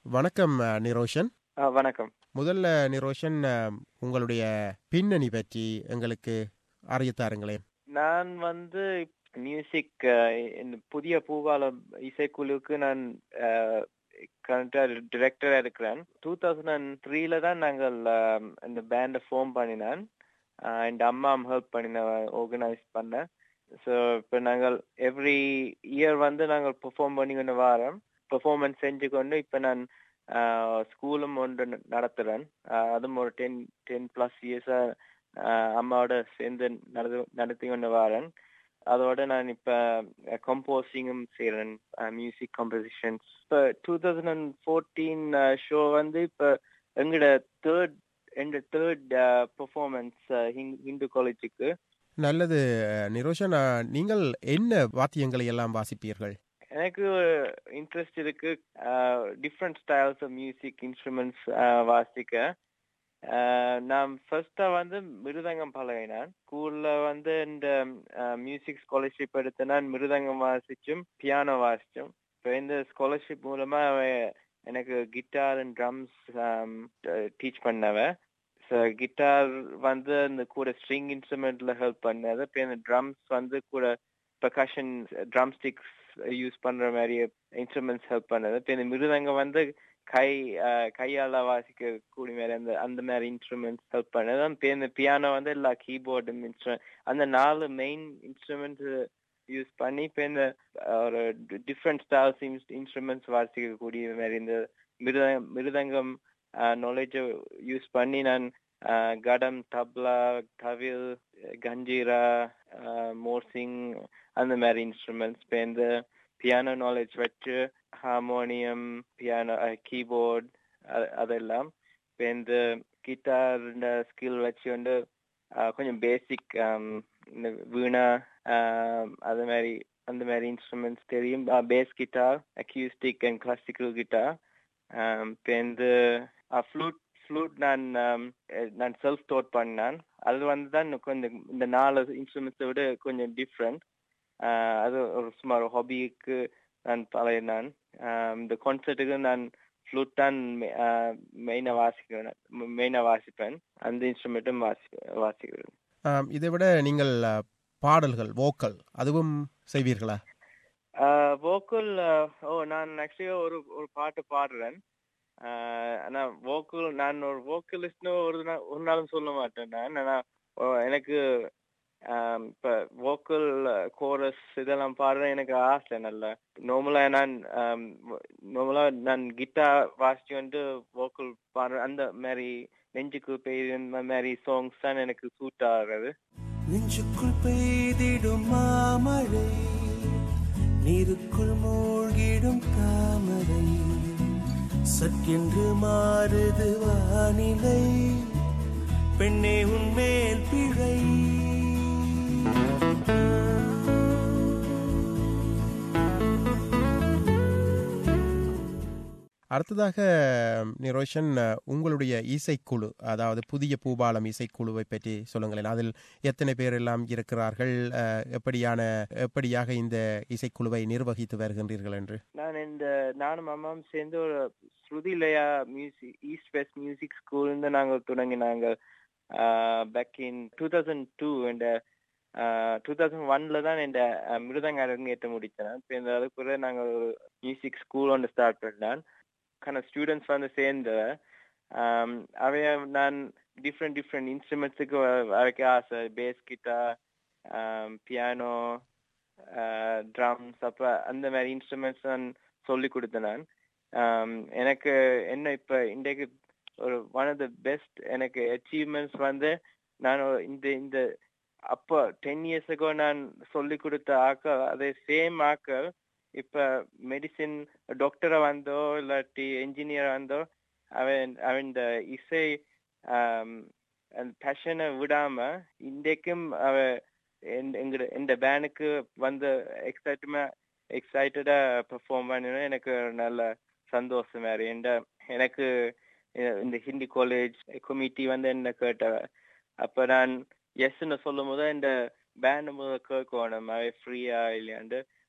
வணக்கம் அஹ், நிரோஷன் ஆ, வணக்கம் முதல்ல நிரோஷன் அஹ், உங்களுடைய பின்னணி பற்றி எங்களுக்கு அறியத்தாருங்களேன் நான் வந்து மியூசிக் இந்த புதிய பூவாலம் இசைக்குழுவுக்கு நான் கரண்டா டிரெக்டரா இருக்கிறேன் டூ தௌசண்ட் அண்ட் த்ரீல தான் நாங்கள் ஆம், இந்த பேண்டை ஃபார்ம் பண்ணினேன் என் அம்மா ஹெல்ப் பண்ணின ஆர்கனைஸ் பண்ணேன் ஸோ இப்போ நாங்கள் எவ்ரி இயர் வந்து நாங்கள் பெர்ஃபார்ம் பண்ணி கொண்டு வரோம் பெர்ஃபார்மன்ஸ் செஞ்சு கொண்டு இப்போ நான் ஸ்கூலும் ஒன்று ந- நடத்துறேன் ஆஹ் அதுவும் ஒரு டென் டென் ப்ளஸ் இயர்ஸாக அம்மாவோட சேர்ந்து நடந்து நடத்தி கொண்டு வரேன் அதோட நான் இப்போ கம்போசிங்கும் செய்கிறேன் மியூசிக் கம்போசிஷன்ஸ் இப்போ two thousand and fourteen show வந்து இப்போ எங்களோட தேர்ட் எங்க தேர்ட் பெர்ஃபார்மன்ஸ் ஹிந்து காலேஜுக்கு நல்லது அஹ், நிரோஷன் அஹ், நீங்கள் என்ன வாத்தியங்களை எல்லாம் வாசிப்பீர்கள் எனக்கு இன்ட்ரெஸ்ட் இருக்கு different styles of music instruments வாசிக்க ஆஹ் நான் ஃபர்ஸ்டா வந்து மிருதங்கம் பழகினேன் ஸ்கூல்ல வந்து இந்த மியூசிக் ஸ்காலர்ஷிப் எடுத்து நான் மிருதங்கம் வாசிச்சும் பியானோ வாசிச்சும் இப்போ இந்த ஸ்காலர்ஷிப் மூலமா அவ எனக்கு கிட்டார் அண்ட் ட்ரம்ஸ் டீச் பண்ணவ ஸோ கிட்டார் வந்து இந்த கூட ஸ்ட்ரிங் இன்ஸ்ட்ருமெண்ட்ல ஹெல்ப் பண்ணது இப்போ இந்த ட்ரம்ஸ் வந்து கூட பெர்கஷன் ட்ரம் ஸ்டிக்ஸ் யூஸ் பண்ற மாதிரி இன்ஸ்ட்ருமெண்ட்ஸ் ஹெல்ப் பண்ணது இப்போ இந்த மிருதங்கம் வந்து கை அஹ், கையால வாசிக்க கூடிய மாதிரி அந்த அந்த மாதிரி இன்ஸ்ட்ருமெண்ட்ஸ் ஹெல்ப் பண்ணது இப்போ இந்த பியானோ வந்து எல்லா கீபோர்டு இன்ஸ்ட்ருமெண்ட் அந்த நாலு மெயின் இன்ஸ்ட்ருமெண்ட்ஸ் யூஸ் பண்ணி இப்போ இந்த அஹ், ஒரு டிஃப்ரெண்ட் ஸ்டைல்ஸ் இன்ஸ்ட்ருமெண்ட்ஸ் வாசிக்கக்கூடிய மாதிரி இந்த மிருத மிருதங்கம் நாலேஜை யூஸ் பண்ணி நான் அஹ், கடம் தப்லா தவில் கஞ்சீரா மோர்சிங் அந்த மாதிரி இன்ஸ்ட்ருமெண்ட்ஸ் இப்போ இந்த பியானோ நாலேஜ் வச்சு ஹார்மோனியம் பியானோ கீபோர்ட் அதெல்லாம் இப்போ இந்த கிட்டார் ஸ்கில் வச்சு வந்து அஹ், கொஞ்சம் பேசிக் இந்த வீணா அஹ், அது மாதிரி அந்த மாதிரி இன்ஸ்ட்ருமெண்ட்ஸ் தெரியும் bass guitar acoustic and classical guitar இப்போ இந்த ஃப்ளூட் ஃப்ளூட் நான் ஆம், அஹ், நான் செல்ஃப் டோட் பண்ணேன் அது வந்து தான் கொஞ்சம் இந்த நாலு இன்ஸ்ட்ருமெண்ட்ஸை விட கொஞ்சம் டிஃப்ரெண்ட் அது ஒரு சுமார் ஹாபிக்கு நான் பழையினான் இந்த கான்சர்ட்டுக்கு நான் ஃப்ளூட் தான் மெயினாக வாசிக்கிறேன் மெயினாக வாசிப்பேன் அந்த இன்ஸ்ட்ருமெண்ட்டும் வாசி வாசிக்கிறேன் ஆம், இதை விட நீங்கள் அஹ், பாடல்கள் வோக்கல் அதுவும் செய்வீர்களா வோக்கல் ஓ நான் ஆக்சுவலி ஒரு ஒரு பாட்டு பாடுறேன் ஆஹ் ஆனா வோக்கல் நான் ஒரு வோக்கலிஸ்ட்னு ஒரு நா- ஒரு நாளும் சொல்ல மாட்டேன் நான் ஆனா ஓ, எனக்கு ஆம், இப்ப வோக்கல் கோரஸ் இதெல்லாம் பாடுறேன் எனக்கு ஆசை நல்லா நார்மலா நான் நார்மலா நான் கிட்டார் வாசிச்சு வந்து வோக்கல் பாடுறேன் அந்த மாதிரி நெஞ்சுக்கு பெய்து இந்த மாதிரி சாங்ஸ் தான் எனக்கு சூட் ஆகுறது நெஞ்சுக்குள் பெய்திடும் மாமழை நீருக்குள் மூழ்கிடும் தாமரை சற்கென்று மாறுது வானிலை பெண்ணே உன்மேல் பிழை அடுத்ததாக நிரோஷன் அஹ், உங்களுடைய இசைக்குழு அதாவது புதிய பூபாலம் இசைக்குழுவை பற்றி சொல்லுங்களேன் அதில் எத்தனை பேர் எல்லாம் இருக்கிறார்கள் அஹ், எப்படியான எப்படியாக இந்த இசைக்குழுவை நிர்வகித்து வருகின்றீர்கள் என்று நான் இந்த நானும் அம்மாவும் சேர்ந்து ஒரு Shrutilaya music east west music ஸ்கூல்னு நாங்கள் தொடங்கினாங்க back in two thousand two இந்த டூ தௌசண்ட் ஒன்ல தான் இந்த அஹ், மிருதங்க அரங்கேற்ற முடித்தேன் இப்போ இந்த அதுக்குள்ள நாங்கள் ஒரு மியூசிக் ஸ்கூல் ஒன்று ஸ்டார்ட் பண்ணேன் kind of ஸ்டூடெண்ட்ஸ் வந்து சேர்ந்து um, அவைய நான் டிஃப்ரெண்ட் டிஃப்ரெண்ட் இன்ஸ்ட்ருமெண்ட்ஸுக்கு வரைக்க ஆசை பேஸ் கிட்டார் பியானோ ட்ரம்ஸ் அப்ப அந்த மாதிரி இன்ஸ்ட்ருமெண்ட்ஸ் நான் சொல்லி கொடுத்தேன் நான் Um, எனக்கு என்ன இப்ப இன்றைக்கு ஒரு ஒன் ஆஃப் த பெஸ்ட் எனக்கு அச்சீவ்மெண்ட்ஸ் வந்து நான் ஒரு இந்த இந்த அப்போ டென் இயர்ஸுக்கோ நான் சொல்லி கொடுத்த ஆக்கள் அதே சேம் ஆக்கள் இப்ப மெடிசின் டாக்டரா வந்தோ இல்லாட்டி என்ஜினியர் வந்தோ அவன் அவன் இந்த இசை பேஷனை விடாம இன்றைக்கும் அவ எங்க- எங்க இந்த பேனுக்கு வந்து எக்ஸைட்மெ எக்ஸைட்டடா பெர்ஃபார்ம் பண்ணணும் எனக்கு ஒரு நல்ல சந்தோஷம் வேற இந்த எனக்கு அஹ், இந்த ஹிந்தி காலேஜ் கமிட்டி வந்து என்ன கேட்டவ அப்ப நான் எஸ்ன்னு சொல்லும் போது இந்த பேண்ட் முதல் கேட்கணும் அவ ஃப்ரீயா இல்லையாண்டு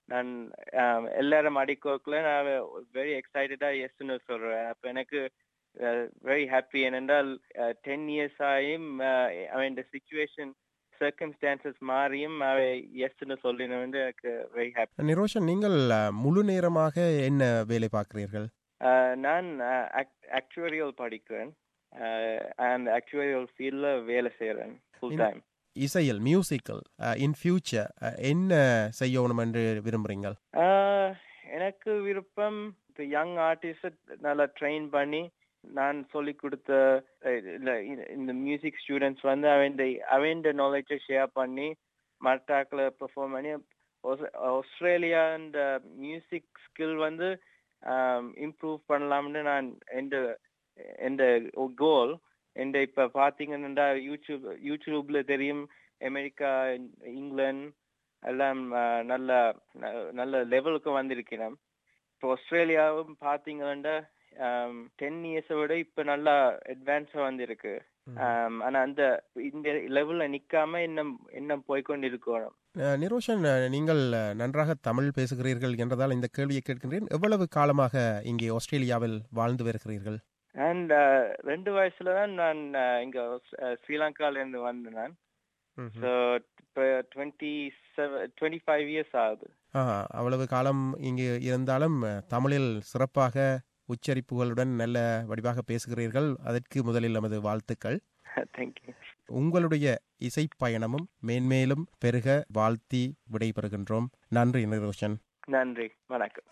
நான் ஆம், எல்லாரும் அடிக்கோக்குள்ள நான் வெரி எக்ஸைட்டடா எஸ்ன்னு சொல்றேன் அப்ப எனக்கு வெரி ஹாப்பி ஏனென்றால் டென் இயர்ஸ் ஆகியும் அவன் இந்த சுச்சுவேஷன் சர்க்கம்ஸ்டான்சஸ் மாறியும் அவன் எஸ்ன்னு சொல்லின வந்து எனக்கு வெரி ஹாப்பி நிரோஷன் நீங்கள் அஹ், முழு நேரமாக என்ன வேலை பார்க்கிறீர்கள் நான் ஆக்சுவரியல் படிக்கிறேன் அண்ட் ஆக்சுவரியல் ஃபீல்ட்ல வேலை செய்யறேன் ஃபுல் In- டைம் இசையில் மியூசிக்கல் இன் ஃபியூச்சர் என்ன செய்யணும் என்று விரும்புறீங்கள் ஆஹ் எனக்கு விருப்பம் இப்போ யங் ஆர்டிஸ்ட் நல்லா ட்ரெயின் பண்ணி நான் சொல்லி கொடுத்த அஹ், இல்ல இந்த- இந்த மியூசிக் ஸ்டூடெண்ட்ஸ் வந்து அவன் அவன் நாலேஜை ஷேர் பண்ணி மற்றாக்களை பெர்ஃபார்ம் பண்ணி ஆஸ்- ஆஸ்திரேலியா இந்த மியூசிக் ஸ்கில் வந்து இம்ப்ரூவ் பண்ணலாம்னு நான் எந்த எந்த கோல் எந்த இப்ப பாத்தீங்கன்னா யூடியூப் யூடியூப்ல தெரியும் அமெரிக்கா இங்கிலாந்து எல்லாம் அஹ், நல்ல ந- நல்ல லெவலுக்கு வந்திருக்கிறோம் இப்போ ஆஸ்திரேலியாவும் பாத்தீங்கன்னா டென் இயர்ஸை விட இப்ப நல்லா அட்வான்ஸா வந்திருக்கு ஆம், ஆனா அந்த இந்த லெவல்ல நிக்காம இன்னும் இன்னும் போய்க்கொண்டு இருக்கணும் அஹ், நிரோஷன் அஹ், நீங்கள் அஹ், நன்றாக தமிழ் பேசுகிறீர்கள் என்றதால் இந்த கேள்வியை கேட்கின்றேன் எவ்வளவு காலமாக இங்கே ஆஸ்திரேலியாவில் வாழ்ந்து வருகிறீர்கள் அண்ட் ரெண்டு வயசுல தான் நான் அஹ், இங்க அஹ், ஸ்ரீலங்கால இருந்து வந்தேன் நான் ஸோ இப்போ twenty seven twenty five years ஆகுது ஆ, அவ்வளவு காலம் இங்கு இருந்தாலும் அஹ், தமிழில் சிறப்பாக உச்சரிப்புகளுடன் நல்ல வடிவாக பேசுகிறீர்கள் அதற்கு முதலில் நமது வாழ்த்துக்கள் தேங்க்யூ உங்களுடைய இசை பயணமும் மேன்மேலும் பெருக வாழ்த்தி விடைபெறுகின்றோம் நன்றி நிரோஷன் நன்றி வணக்கம்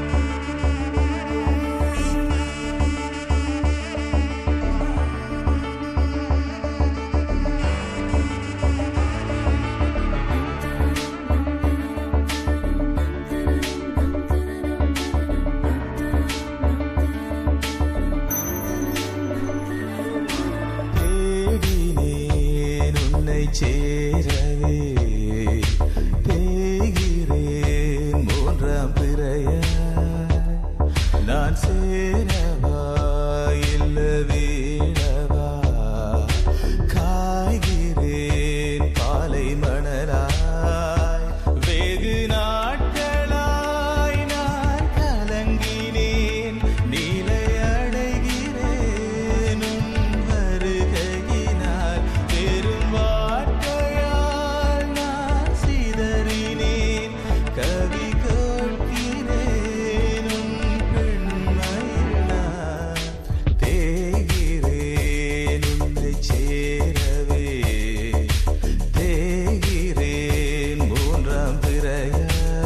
தேடினேன் உன்னை சேரவே தேகிறேன் மூன்றாம் பிறையாய் நான் சேரவா இல்ல வீழவா காய்கிறேன் பாலை மணலாய் வெகு நாட்களாய் நான் கலங்கினேன் நீலை அடைகிறேன் உன் வருகையினால் பெரும் வார்த்தையால் நான் சிதறினேன் கவி கேட்கிறேன் உன் பெண்மையில் நான் தேகிறேன் உன்னை சேரவே தேகிறேன் மூன்றாம் பிறையா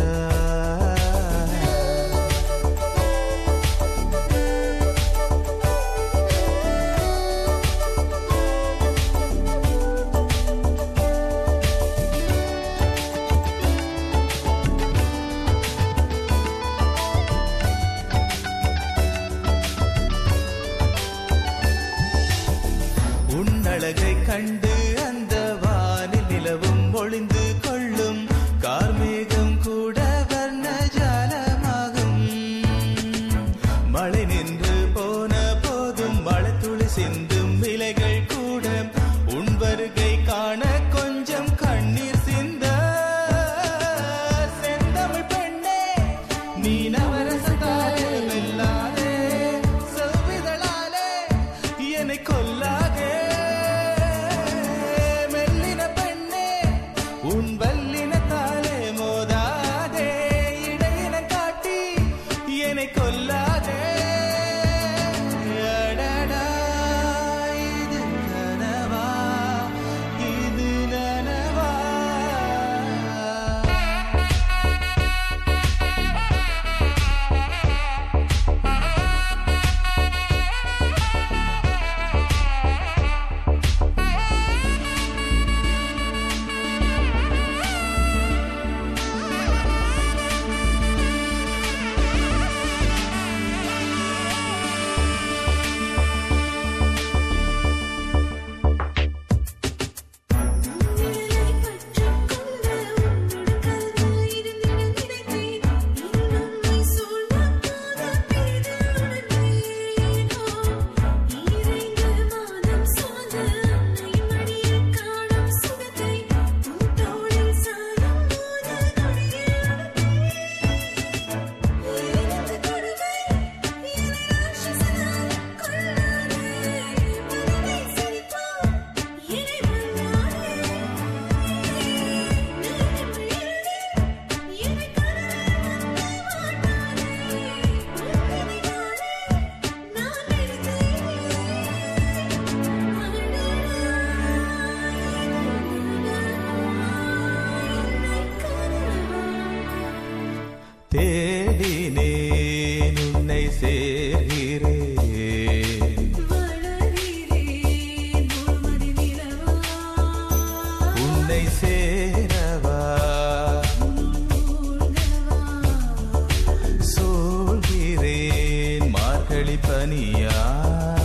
உன்னழகை கண்டு அந்த வானில் நிலவும் ஒளிந்து கொள்ளும் கார்மேகம் கூட வர்ண ஜாலமாகும் மழை நின்று போன போதும் மழைத்துளி சிந்தும் இலைகள் கூட உன் வருகை காண கொஞ்சம் கண்ணீர் சிந்த செந்தமிழ் பெண்ணே நீ நவரசத்தாலே வெல்லாதே செவ்விதழாலே என்னை கொல்லாதே மெல்லின பெண்ணே உன் வல்லினத்தாலே மோதாதே இடையின காட்டி என்னை கொல்லாதே தனியா